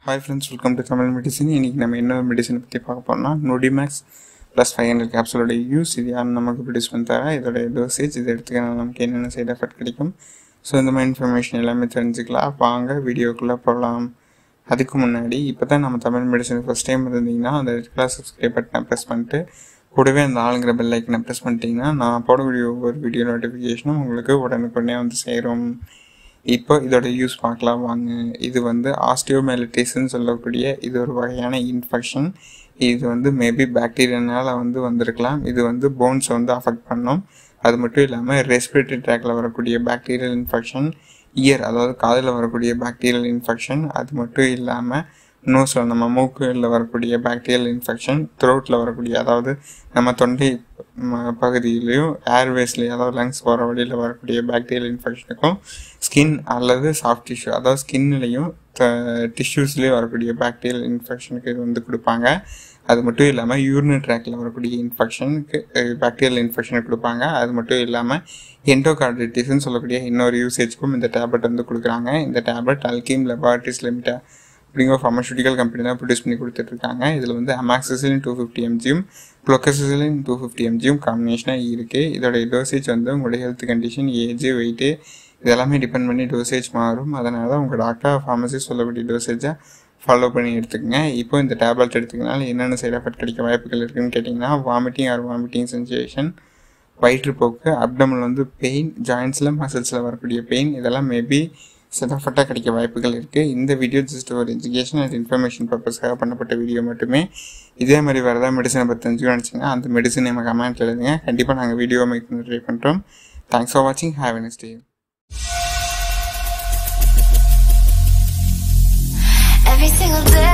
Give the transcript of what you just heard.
hi friends welcome to Tamil medicine இன்றைக்கி நம்ம என்ன மெடிசனை பற்றி பார்க்க போகிறோம்னா நொடிமேக்ஸ் ப்ளஸ் ஃபைவ் ஹண்ட்ரட் கேப்சூலோட யூஸ் இது யார் நமக்கு ப்ரொடியூஸ் பண்ணி தரா இதோட டோசேஜ் இது எடுத்துக்கினா நமக்கு என்னென்ன சைட் எஃபெக்ட் கிடைக்கும் ஸோ இந்த மாதிரி இன்ஃபர்மேஷன் எல்லாமே தெரிஞ்சுக்கலாம் வாங்க வீடியோக்குள்ளே போகலாம் அதுக்கு முன்னாடி இப்போ தான் நம்ம தமிழ் மெடிசன் ஃபஸ்ட் டைம் இருந்தீங்கன்னா அந்த ரெட் கலர் சப்ஸ்கிரைப் பட்டனை ப்ரெஸ் பண்ணிட்டு கூடவே அந்த ஆளுங்கிற பெல் ஐக்கனை ப்ரெஸ் பண்ணிட்டீங்கன்னா நான் போடக்கூடிய ஒவ்வொரு வீடியோ நோட்டிஃபிகேஷனும் உங்களுக்கு உடனுக்குடனே வந்து சேரும் இப்போ இதோட யூஸ் பார்க்கலாம் வாங்க இது வந்து ஆஸ்டியோமெலிட்டிஸ்ன்னு சொல்லக்கூடிய இது ஒரு வகையான இன்ஃபெக்ஷன் இது வந்து மேபி பாக்டீரியானால வந்து வந்திருக்கலாம் இது வந்து போன்ஸை வந்து அஃபெக்ட் பண்ணும் அது மட்டும் இல்லாமல் ரெஸ்பிரேட்டரி ட்ராக்ல வரக்கூடிய பாக்டீரியல் இன்ஃபெக்ஷன் இயர் அதாவது காதில் வரக்கூடிய பாக்டீரியல் இன்ஃபெக்ஷன் அது மட்டும் இல்லாமல் நோஸில் நம்ம மூக்கில் வரக்கூடிய பாக்டீரியல் இன்ஃபெக்ஷன் த்ரோட்டில் வரக்கூடிய அதாவது நம்ம தொண்டை ம- பகுதியிலையும் ஏர்வேஸ்லேயும் அதாவது லங்ஸ் போகிற வழியில் வரக்கூடிய பாக்டீரியல் இன்ஃபெக்ஷனுக்கும் ஸ்கின் அல்லது சாஃப்ட் டிஷ்யூ அதாவது ஸ்கின்லேயும் டிஷ்யூஸ்லேயும் வரக்கூடிய பாக்டீரியல் இன்ஃபெக்ஷனுக்கு இது வந்து கொடுப்பாங்க அது மட்டும் இல்லாமல் யூரினரி ட்ராக்ல வரக்கூடிய இன்ஃபெக்ஷனுக்கு பாக்டீரியல் இன்ஃபெக்ஷனுக்கு கொடுப்பாங்க அது மட்டும் இல்லாமல் என்டோகார்டிட்டிஸ்ன்னு சொல்லக்கூடிய இன்னொரு யூசேஜ்க்கும் இந்த டேப்லெட் வந்து கொடுக்குறாங்க இந்த டேப்லெட் அல்கீம் லெபார்டிஸ் லிமிட்டா அப்படிங்கிற ஃபார்மசூட்டிக்கல் கம்பெனி தான் ப்ரொடியூஸ் பண்ணி கொடுத்துட்ருக்காங்க இதில் வந்து அமாக்சிசிலின் டூ ஃபிஃப்டி எம்ஜியும் குளோக்கசிலின் டூ ஃபிஃப்டி எம்ஜியும் காம்பினேஷனாக இருக்குது இதோட டோசேஜ் வந்து உங்களுடைய ஹெல்த் கண்டிஷன் ஏஜ் வெயிட்டு இதெல்லாமே டிபெண்ட் பண்ணி டோசேஜ் மாறும் அதனால தான் உங்கள் டாக்டர் ஃபார்மசி சொல்லக்கூடிய டோசேஜை ஃபாலோ பண்ணி எடுத்துக்கங்க இப்போ இந்த டேப்லெட் எடுத்துக்கனால என்னென்ன சைட் எஃபெக்ட் கிடைக்க வாய்ப்புகள் இருக்குன்னு கேட்டிங்கன்னா வாமிட்டிங் ஆர் வாமிட்டிங் சென்சேஷன் வயிற்றுப்போக்கு அப்டமல் வந்து பெயின் ஜாயின்ஸில் மசில்ஸில் வரக்கூடிய பெயின் இதெல்லாம் மேபி சிதஃபட்டாக கிடைக்க வாய்ப்புகள் இருக்குது இந்த வீடியோ ஜஸ்ட் ஒரு எஜுகேஷன் அண்ட் இன்ஃபர்மேஷன் பர்பஸ்க்காக பண்ணப்பட்ட வீடியோ மட்டுமே இதே மாதிரி வேறு ஏதாவது மெடிசனை பற்றி தெரிஞ்சுக்கணும்னு நினச்சிங்கன்னா அந்த மெடிசன் நம்ம கமெண்ட் எழுதுங்க கண்டிப்பாக நாங்கள் வீடியோ மேக் பண்ணி ட்ரை பண்ணுறோம் தேங்க்ஸ் ஃபார் வாட்சிங் have a next day Every single day